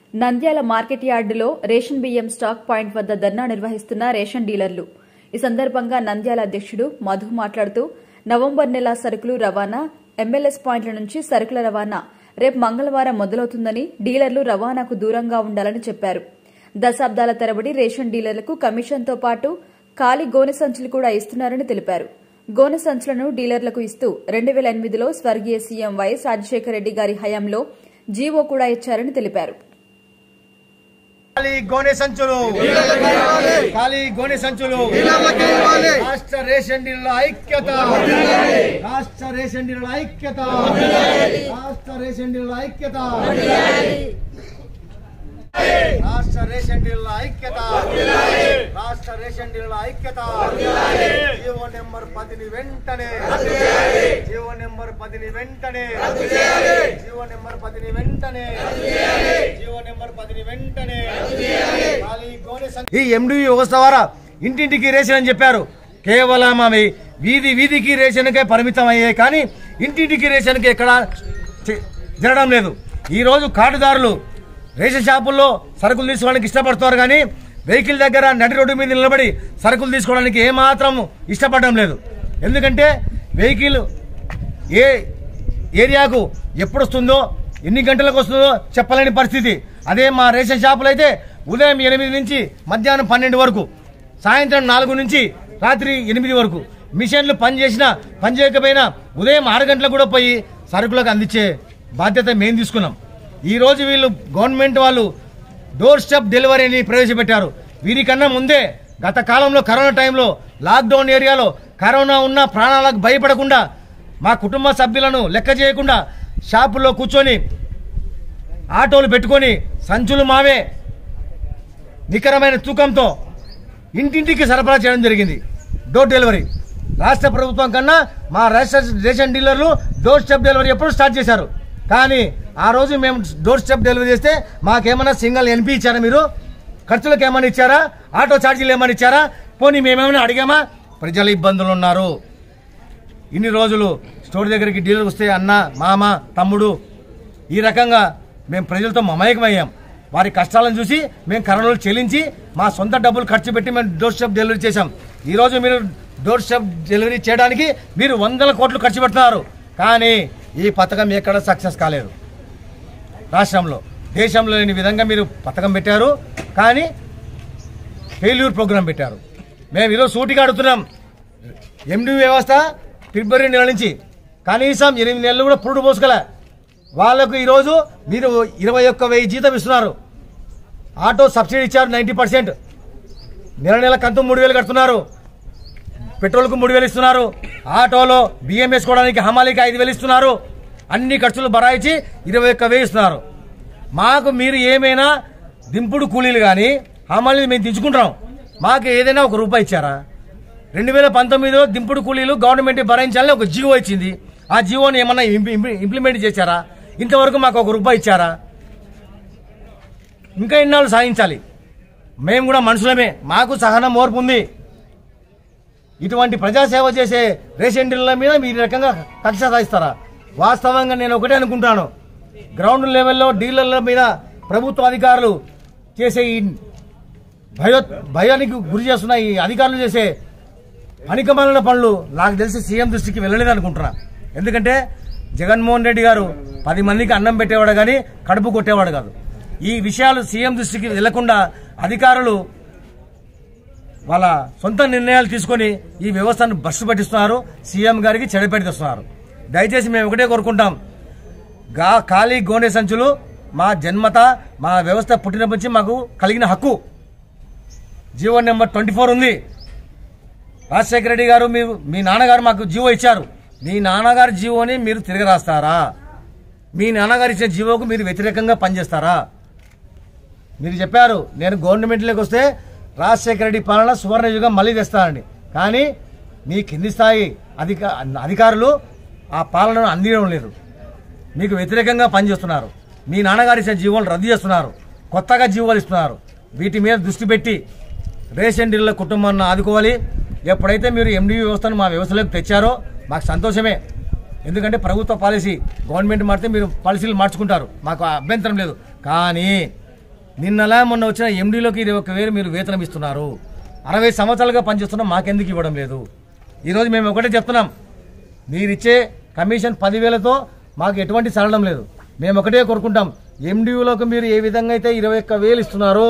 Nandyal market యార్డులో ration బియ్యం stock point వద్ద ధర్నా నిర్వహిస్తున్న రేషన్ డీలర్లు ఈ సందర్భంగా నంద్యాల అధ్యక్షుడు మధు మాట్లాడుతూ నవంబర్ నెల సరుకులు రవాణా ఎంఎల్ఎస్ పాయింట్ల నుంచి సరుకుల రవాణా రేపు మంగళవారం మొదలవుతుందని డీలర్లు రవాణాకు దూరంగా ఉండాలని చెప్పారు దశాబ్దాల తరబడి రేషన్ డీలర్లకు కమిషన్తో పాటు ఖాళీ గోనె సంచులు కూడా ఇస్తున్నారని తెలిపారు గోనె సంచులను డీలర్లకు ఇస్తూ రెండు వేల ఎనిమిదిలో స్వర్గీయ సీఎం వైఎస్ రాజశేఖర రెడ్డి గారి హయాంలో జీవో కూడా ఇచ్చారని తెలిపారు ఖాళీ గోనె సంచులు ఖాళీ గోనె సంచులు రాష్ట్ర రేషన్ డీలర్ల ఐక్యత రాష్ట్ర రేషన్ డీలర్ల ఐక్యత రాష్ట్ర రేషన్ డీలర్ల ఐక్యత రాష్ట్ర రేషన్ డీలర్ల ఐక్యత రాష్ట్ర రేషన్ డీలర్ల ఐక్యత జీవో నెంబర్ పదిని వెంటనే జీవో నెంబర్ పదిని వెంటనే జీవో నెంబర్ పదిని వెంటనే జీవో నెంబర్ పదిని వెంటనే ఖాళీ గోనె సంచి- ఈ ఎండి వ్యవస్థ ద్వారా ఇంటింటికి రేషన్ అని చెప్పారు కేవలం అవి వీధి వీధికి రేషన్కే పరిమితం అయ్యాయి కానీ ఇంటింటికి రేషన్కి ఎక్కడ చే- జరగడం లేదు ఈ రోజు కార్డుదారులు రేషన్ షాపుల్లో సరుకులు తీసుకోవడానికి ఇష్టపడుతున్నారు కానీ వెహికల్ దగ్గర నడి రోడ్డు మీద నిలబడి సరుకులు తీసుకోవడానికి ఏమాత్రం ఇష్టపడడం లేదు ఎందుకంటే వెహికల్ ఏ ఏరియాకు ఎప్పుడు వస్తుందో ఎన్ని గంటలకు వస్తుందో చెప్పలేని పరిస్థితి అదే మా రేషన్ షాపులు అయితే ఉదయం ఎనిమిది నుంచి మధ్యాహ్నం పన్నెండు వరకు సాయంత్రం నాలుగు నుంచి రాత్రి ఎనిమిది వరకు మిషన్లు పనిచేసినా పనిచేయకపోయినా ఉదయం ఆరు గంటలకు కూడా పోయి సరుకులకు అందించే బాధ్యత మేము తీసుకున్నాం ఈ రోజు వీళ్ళు గవర్నమెంట్ వాళ్ళు డోర్ స్టెప్ డెలివరీని ప్రవేశపెట్టారు వీరికన్నా ముందే గత కాలంలో కరోనా టైంలో లాక్డౌన్ ఏరియాలో కరోనా ఉన్న ప్రాణాలకు భయపడకుండా మా కుటుంబ సభ్యులను లెక్క చేయకుండా షాపుల్లో కూర్చొని ఆటోలు పెట్టుకొని సంచులు మావే నికరమైన తూకంతో ఇంటింటికి సరఫరా చేయడం జరిగింది డోర్ డెలివరీ రాష్ట్ర ప్రభుత్వం కన్నా మా రాష్ట్ర రేషన్ డీలర్లు డోర్ స్టెప్ డెలివరీ ఎప్పుడు స్టార్ట్ చేశారు కానీ ఆ రోజు మేము డోర్ స్టెప్ డెలివరీ చేస్తే మాకేమైనా సింగల్ ఎన్పి ఇచ్చారా మీరు ఖర్చులకు ఏమైనా ఇచ్చారా ఆటో ఛార్జీలు ఏమైనా ఇచ్చారా పోనీ మేమేమైనా అడిగామా ప్రజలు ఇబ్బందులు ఉన్నారు ఇన్ని రోజులు స్టోర్ దగ్గరికి డీలర్ వస్తే అన్న మామ తమ్ముడు ఈ రకంగా మేము ప్రజలతో మమేకమయ్యాం వారి కష్టాలను చూసి మేము కరోనాలో చెల్లించి మా సొంత డబ్బులు ఖర్చు పెట్టి మేము డోర్ స్టెప్ డెలివరీ చేశాం ఈ రోజు మీరు డోర్ స్టెప్ డెలివరీ చేయడానికి మీరు వందల కోట్లు ఖర్చు పెడుతున్నారు కానీ ఈ పథకం ఎక్కడ సక్సెస్ కాలేదు రాష్ట్రంలో దేశంలో లేని విధంగా మీరు పథకం పెట్టారు కానీ ఫెయిల్యూర్ ప్రోగ్రాం పెట్టారు మేము ఈరోజు సూటిగా అడుగుతున్నాం ఎండి వ్యవస్థ ఫిబ్రవరి నెల నుంచి కనీసం ఎనిమిది నెలలు కూడా పురుడు పోసుకోలే వాళ్ళకు ఈరోజు మీరు ఇరవై ఒక్క వెయ్యి జీతం ఇస్తున్నారు ఆటో సబ్సిడీ ఇచ్చారు నైంటీ పర్సెంట్ నెల నెల కంతు మూడు వేలు కడుతున్నారు పెట్రోల్కు మూడు వేలు ఇస్తున్నారు ఆటోలో బియ్యం వేసుకోవడానికి హమాలీకి ఐదు వేలు ఇస్తున్నారు అన్ని ఖర్చులు బరాయించి ఇరవై ఒక్క వెయ్యి ఇస్తున్నారు మాకు మీరు ఏమైనా దింపుడు కూలీలు కానీ హమాలీలు మేము దించుకుంటాం మాకు ఏదైనా ఒక రూపాయి ఇచ్చారా రెండు వేల పంతొమ్మిదిలో దింపుడు కూలీలు గవర్నమెంట్ భరించాలని ఒక జీవో ఇచ్చింది ఆ జీవోని ఏమన్నా ఇంప్లి- ఇంప్లి- ఇంప్లిమెంట్ చేశారా ఇంతవరకు మాకు ఒక రూపాయి ఇచ్చారా ఇంకా ఎన్నాళ్ళు సాధించాలి మేము కూడా మనుషులమే మాకు సహనం ఓర్పు ఉంది ఇటువంటి ప్రజాసేవ చేసే రేషన్ డీలర్ల మీద మీరు ఈ రకంగా కక్ష సాధిస్తారా వాస్తవంగా నేను ఒకటే అనుకుంటాను గ్రౌండ్ లెవెల్లో డీలర్ల మీద ప్రభుత్వ అధికారులు చేసే ఈ భయో భయానికి గురి చేస్తున్న ఈ అధికారులు చేసే పనికమాలిన పనులు నాకు తెలిసి సీఎం దృష్టికి వెళ్ళలేదు అనుకుంటున్నా ఎందుకంటే జగన్మోహన్ రెడ్డి గారు పది మందికి అన్నం పెట్టేవాడు కానీ కడుపు కొట్టేవాడు కాదు ఈ విషయాలు సీఎం దృష్టికి వెళ్లకుండా అధికారులు వాళ్ళ సొంత నిర్ణయాలు తీసుకొని ఈ వ్యవస్థను బస్సు పట్టిస్తున్నారు సీఎం గారికి చెడపెడుతున్నారు దయచేసి మేము ఒకటే కోరుకుంటాం గా ఖాళీ గోనె సంచులు మా జన్మత మా వ్యవస్థ పుట్టినప్పటి నుంచి మాకు కలిగిన హక్కు జీవో నెంబర్ ట్వంటీ ఫోర్ ఉంది రాజశేఖర రెడ్డి గారు మీరు మీ నాన్నగారు మాకు జీవో ఇచ్చారు మీ నాన్నగారి జీవోని మీరు తిరిగి రాస్తారా మీ నాన్నగారు ఇచ్చిన జీవోకు మీరు వ్యతిరేకంగా పనిచేస్తారా మీరు చెప్పారు నేను గవర్నమెంట్లోకి వస్తే రాజశేఖర రెడ్డి పాలన సువర్ణ యుగం మళ్ళీ తెస్తానండి కానీ మీ కింది స్థాయి అధిక అధికారులు ఆ పాలనను అందించడం లేదు మీకు వ్యతిరేకంగా పనిచేస్తున్నారు మీ నాన్నగారు ఇచ్చిన జీవోలు రద్దు చేస్తున్నారు కొత్తగా జీవోలు ఇస్తున్నారు వీటి మీద దృష్టి పెట్టి రేషన్ డీలర్ల కుటుంబాన్ని ఆదుకోవాలి ఎప్పుడైతే మీరు ఎండి వ్యవస్థను మా వ్యవస్థలోకి తెచ్చారో మాకు సంతోషమే ఎందుకంటే ప్రభుత్వ పాలసీ గవర్నమెంట్ మారితే మీరు పాలసీలు మార్చుకుంటారు మాకు అభ్యంతరం లేదు కానీ నిన్నలా మొన్న వచ్చిన ఎండీలోకి ఇరవై ఒక్క వేలు మీరు వేతనం ఇస్తున్నారు అరవై సంవత్సరాలుగా పనిచేస్తున్నాం మాకెందుకు ఇవ్వడం లేదు ఈరోజు మేము ఒకటే చెప్తున్నాం మీరిచ్చే కమిషన్ పదివేలతో మాకు ఎటువంటి సరళం లేదు మేము ఒకటే కోరుకుంటాం ఎండియూలకు మీరు ఏ విధంగా అయితే ఇరవై ఒక్క వేలు ఇస్తున్నారో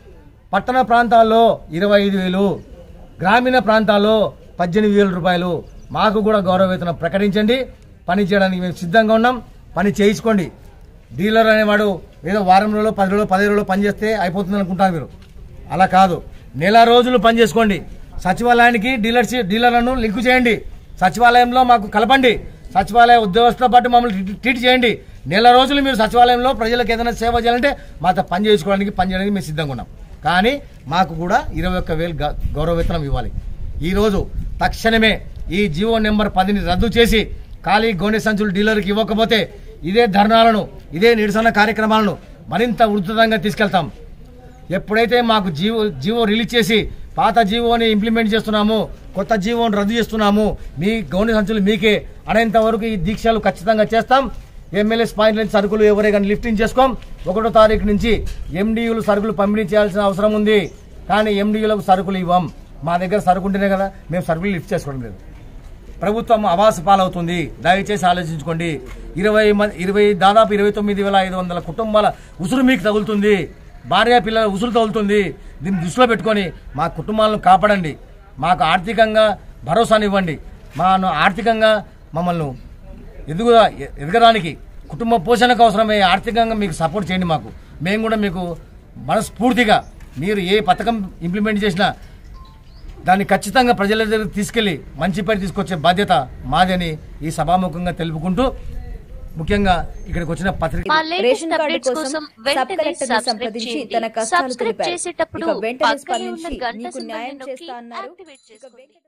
పట్టణ ప్రాంతాల్లో ఇరవై ఐదు వేలు గ్రామీణ ప్రాంతాల్లో పద్దెనిమిది వేల రూపాయలు మాకు కూడా గౌరవ వేతనం ప్రకటించండి పని చేయడానికి మేము సిద్ధంగా ఉన్నాం పని చేయించుకోండి డీలర్ అనేవాడు ఏదో వారం రోజులు పది రోజులు పదిహేను రోజులు పని చేస్తే అయిపోతుంది అనుకుంటారు మీరు అలా కాదు నెల రోజులు పని చేసుకోండి సచివాలయానికి డీలర్షిప్ డీలర్లను లింకు చేయండి సచివాలయంలో మాకు కలపండి సచివాలయ ఉద్యోగస్తులతో పాటు మమ్మల్ని ట్రీట్- ట్రీట్ చేయండి నెల రోజులు మీరు సచివాలయంలో ప్రజలకు ఏదైనా సేవ చేయాలంటే మాతో పని చేసుకోవడానికి పని చేయడానికి మేము సిద్ధంగా ఉన్నాం కానీ మాకు కూడా ఇరవై ఒక్క వేలు గ- గౌరవ వేతనం ఇవ్వాలి ఈరోజు తక్షణమే ఈ జీవో నెంబర్ పదిని రద్దు చేసి ఖాళీ గోనె సంచులు డీలర్కి ఇవ్వకపోతే ఇదే ధర్నాలను ఇదే నిరసన కార్యక్రమాలను మరింత ఉధృతంగా తీసుకెళ్తాం ఎప్పుడైతే మాకు జీవో జీవో రిలీజ్ చేసి పాత జీవోని ఇంప్లిమెంట్ చేస్తున్నాము కొత్త జీవోని రద్దు చేస్తున్నాము మీ గౌని సంచులు మీకే అనేంత వరకు ఈ దీక్షలు ఖచ్చితంగా చేస్తాం ఎమ్మెల్యే పాయింట్ నుంచి సరుకులు ఎవరే కానీ లిఫ్టింగ్ చేసుకోం ఒకటో తారీఖు నుంచి ఎండియూలు సరుకులు పంపిణీ చేయాల్సిన అవసరం ఉంది కానీ ఎండియూలకు సరుకులు ఇవ్వం మా దగ్గర సరుకు ఉంటేనే కదా మేము సరుకులు లిఫ్ట్ చేసుకోవడం లేదు ప్రభుత్వం అవాస పాలవుతుంది దయచేసి ఆలోచించుకోండి ఇరవై మంది ఇరవై దాదాపు ఇరవై తొమ్మిది వేల ఐదు వందల కుటుంబాల ఉసురు మీకు తగులుతుంది భార్య పిల్లల ఉసురు తగులుతుంది దీన్ని దృష్టిలో పెట్టుకొని మా కుటుంబాలను కాపాడండి మాకు ఆర్థికంగా భరోసానివ్వండి మా ఆర్థికంగా మమ్మల్ని ఎదుగు ఎదగడానికి కుటుంబ పోషణకు అవసరమయ్యే ఆర్థికంగా మీకు సపోర్ట్ చేయండి మాకు మేము కూడా మీకు మనస్ఫూర్తిగా మీరు ఏ పథకం ఇంప్లిమెంట్ చేసినా దాన్ని ఖచ్చితంగా ప్రజల దగ్గర తీసుకెళ్లి మంచి పేరు తీసుకొచ్చే బాధ్యత మాదని ఈ సభాముఖంగా తెలుపుకుంటూ ముఖ్యంగా ఇక్కడికి వచ్చిన పత్రిక మా రేషన్ లేటెస్ట్ కార్డు అప్డేట్స్ కోసం కోసం సబ్ వెంటనే కలెక్టర్ని సబ్స్క్రైబ్ సంప్రదించి చేయండి తన కష్టాలు సబ్స్క్రైబ్ తెలిపారు చేసేటప్పుడు ఇక వెంటనే పక్కనే ఉన్న స్పందించి గంట మీకు న్యాయం సింబల్ని నొక్కి చేస్తా అన్నారు యాక్టివేట్ ఇక చేసుకోండి వెంకట-